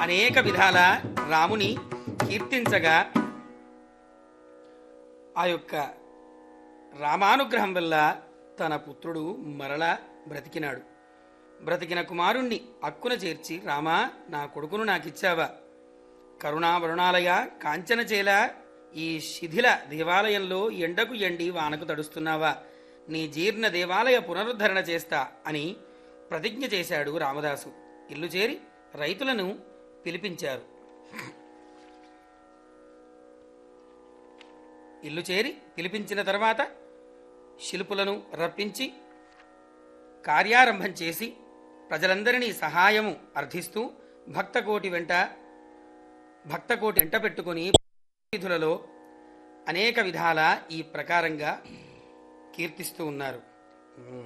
అనేక విధాల రాముని కీర్తించగా ఆ యొక్క రామానుగ్రహం వల్ల తన పుత్రుడు మరలా బ్రతికినాడు బ్రతికిన కుమారుణ్ణి అక్కున చేర్చి రామా నా కొడుకును నాకిచ్చావా కరుణావరుణాలయ కాంచనచేల ఈ శిథిల దేవాలయంలో ఎండకు ఎండి వానకు తడుస్తున్నావా నీ జీర్ణ దేవాలయ పునరుద్ధరణ చేస్తా అని ప్రతిజ్ఞ చేశాడు రామదాసు ఇల్లు చేరి రైతులను పిలిపించారు ఇల్లు చేరి పిలిపించిన తర్వాత శిల్పులను రప్పించి కార్యారంభం చేసి ప్రజలందరినీ సహాయము అర్థిస్తూ భక్తకోటి వెంట భక్తకోటి వెంట పెట్టుకుని వీధులలో అనేక విధాల ఈ ప్రకారంగా కీర్తిస్తూ ఉన్నారు